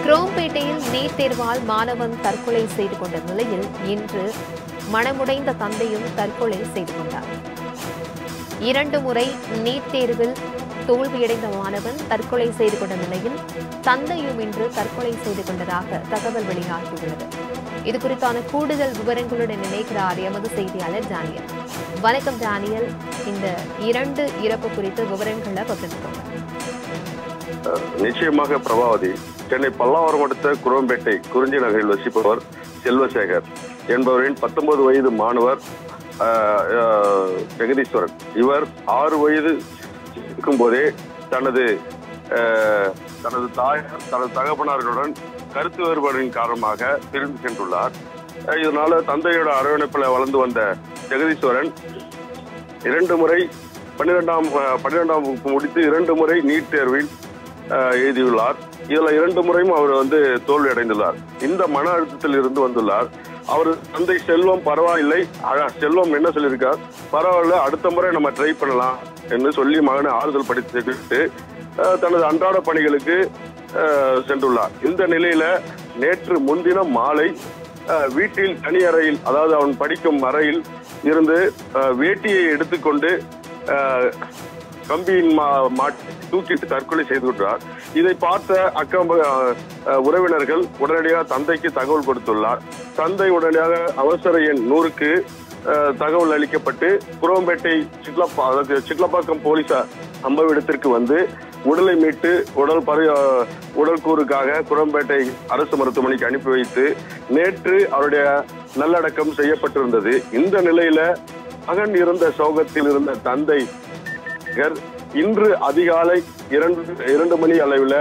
குரோம்பேட்டையில் NEET தேர்வால் மாணவன் தற்கொலை செய்து கொண்ட நிலையில் இன்று மனமுடைந்த தந்தையும் தற்கொலை செய்து கொண்டார் இரண்டு முறை நீட் தேர்வில் தோல்வியடைந்த மாணவன் தற்கொலை செய்து கொண்ட நிலையில் தந்தையும் இன்று தற்கொலை செய்து கொண்டதாக தகவல் வெளியாகியுள்ளது இது குறித்தான கூடுதல் விவரங்களுடன் இணைக்கிறார் எமது செய்தியாளர் டேனியல் வணக்கம் டேனியல் இந்த இரண்டு இறப்பு குறித்து விவரங்களை பகிர்ந்துக்கோங்க நிச்சயமாக பிரபாவதி சென்னை பல்லாவரம் அடுத்த குரோம்பேட்டை குறிஞ்சி நகரில் வசிப்பவர் செல்வசேகர் என்பவரின் பத்தொன்பது வயது மாணவர் ஆஹ், ஆஹ், ஜெகதீஸ்வரன் இவர் ஆறு வயது இருக்கும் போதே தனது ஆஹ், தனது தாயார் தனது தகப்பனார்களுடன் கருத்து வேறுபாடின் காரணமாக பிரிந்து சென்றுள்ளார் ஆஹ், இதனால தந்தையோட அரவணைப்பில் வளர்ந்து வந்த ஜெகதீஸ்வரன் இரண்டு முறை பன்னிரெண்டாம் பன்னிரெண்டாம் வகுப்பு முடித்து இரண்டு முறை நீட் தேர்வில் அஹ், எழுதியுள்ளார் இதுல இரண்டு முறையும் அவர் வந்து தோல்வி அடைந்துள்ளார் இந்த மன அழுத்தத்தில் இருந்து வந்துள்ளார் அவர் தந்தை செல்வம் பரவாயில்லை அழ- செல்வம் என்ன சொல்லியிருக்கார் பரவாயில்ல அடுத்த முறை நம்ம ட்ரை பண்ணலாம் என்று சொல்லி மகனை ஆறுதல் படித்துவிட்டு அஹ், தனது அன்றாட பணிகளுக்கு அஹ், சென்றுள்ளார் இந்த நிலையில நேற்று முன்தினம் மாலை அஹ், வீட்டில் தனி அறையில் அதாவது அவன் படிக்கும் அறையில் இருந்து அஹ், வேட்டியை எடுத்துக்கொண்டு அஹ், கம்பியின் மா- மாட்டி தூக்கிட்டு தற்கொலை செய்து கொண்டார் இதை பார்த்த அக்கம் அஹ், அஹ், உறவினர்கள் உடனடியாக தந்தைக்கு தகவல் கொடுத்துள்ளார் தந்தை உடனடியாக அவசர எண் நூறுக்கு அஹ், தகவல் அளிக்கப்பட்டு குரோம்பேட்டை சிட்லப்பா அதாவது சிட்லப்பாக்கம் போலீசார் சம்பவ இடத்திற்கு வந்து உடலை மீட்டு உடல் பரி அஹ், உடல் கூறுக்காக குரோம்பேட்டை அரசு மருத்துவமனைக்கு அனுப்பி வைத்து நேற்று அவருடைய நல்லடக்கம் செய்யப்பட்டிருந்தது இந்த நிலையில மகன் இருந்த சோகத்தில் இருந்த தந்தை சேகர் இன்று அதிகாலை இரண்டு இரண்டு மணி அளவில்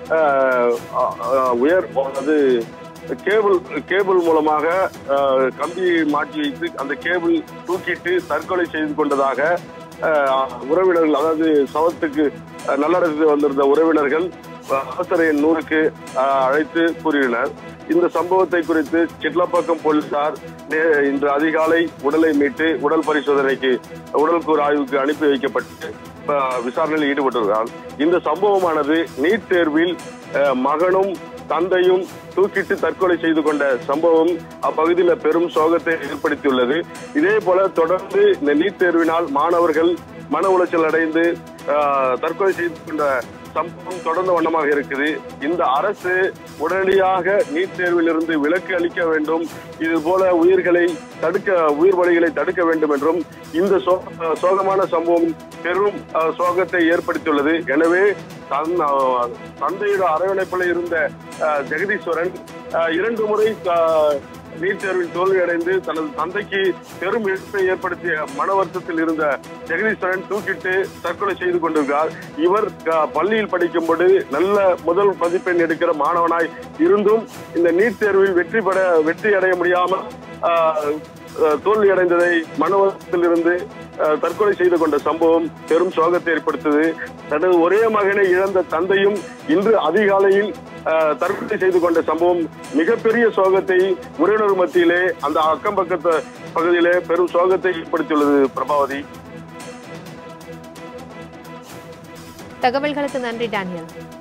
உயர் அதாவது கேபிள் கேபிள் மூலமாக அஹ், கம்பியை மாட்டி வைத்து அந்த கேபிள் தூக்கிட்டு தற்கொலை செய்து கொண்டதாக அஹ், உறவினர்கள் அதாவது சவத்துக்கு அஹ், நல்லடக்கத்துக்கு வந்திருந்த உறவினர்கள் அஹ், அவசர எண் நூறுக்கு அஹ், அழைத்து கூறினர் இந்த சம்பவத்தை குறித்து சிட்லப்பாக்கம் போலீசார் நே- இன்று அதிகாலை உடலை மீட்டு உடல் பரிசோதனைக்கு உடல்கூறு ஆய்வுக்கு அனுப்பி வைக்கப்பட்டு அஹ், விசாரணையில் ஈடுபட்டுள்ளார் இந்த சம்பவமானது நீட் தேர்வில் அஹ், மகனும் தந்தையும் தூக்கிட்டு தற்கொலை செய்து கொண்ட சம்பவம் அப்பகுதியில் பெரும் சோகத்தை ஏற்படுத்தியுள்ளது இதே போல தொடர்ந்து இந்த நீட் தேர்வினால் மாணவர்கள் மன உளைச்சல் அடைந்து அஹ், தற்கொலை செய்து கொண்ட சம்பவம் தொடர்ந்த வண்ணமாக இருக்குது இந்த அரசு உடனடியாக நீட் தேர்விலிருந்து விலக்கு அளிக்க வேண்டும் இது போல உயிர்களை தடுக்க உயிர் பலிகளை தடுக்க வேண்டும் என்றும் இந்த சோ- சோகமான சம்பவம் பெரும் அஹ், சோகத்தை ஏற்படுத்தியுள்ளது எனவே தன் அஹ், தந்தையோட அரவணைப்பில் இருந்த அஹ், ஜெகதீஸ்வரன் அஹ், இரண்டு முறை அஹ், நீட் தேர்வில் தோல்வியடைந்து தனது தந்தைக்கு பெரும் இழப்பை ஏற்படுத்திய மன வருத்தத்தில் இருந்த ஜெகதீஸ்வரன் தூக்கிட்டு தற்கொலை செய்து கொண்டிருக்கிறார் இவர் க- பள்ளியில் படிக்கும்போது நல்ல முதல் மதிப்பெண் எடுக்கிற மாணவனாய் இருந்தும் இந்த நீட் தேர்வில் வெற்றி பெற வெற்றி அடைய முடியாமல் ஆஹ், ஆஹ், தோல்வி அடைந்ததை மனவரத்தில் இருந்து ஆஹ், தற்கொலை செய்து கொண்ட சம்பவம் பெரும் சோகத்தை ஏற்படுத்தது தனது ஒரே மகனை இழந்த தந்தையும் இன்று அதிகாலையில் ஆஹ், தற்கொலை செய்து கொண்ட சம்பவம் மிகப்பெரிய சோகத்தை உறவினர் மத்தியிலே அந்த அக்கம் பக்கத்து பகுதியிலே பெரும் சோகத்தை ஏற்படுத்தியுள்ளது பிரபாவதி தகவல்களுக்கு நன்றி டேனியல்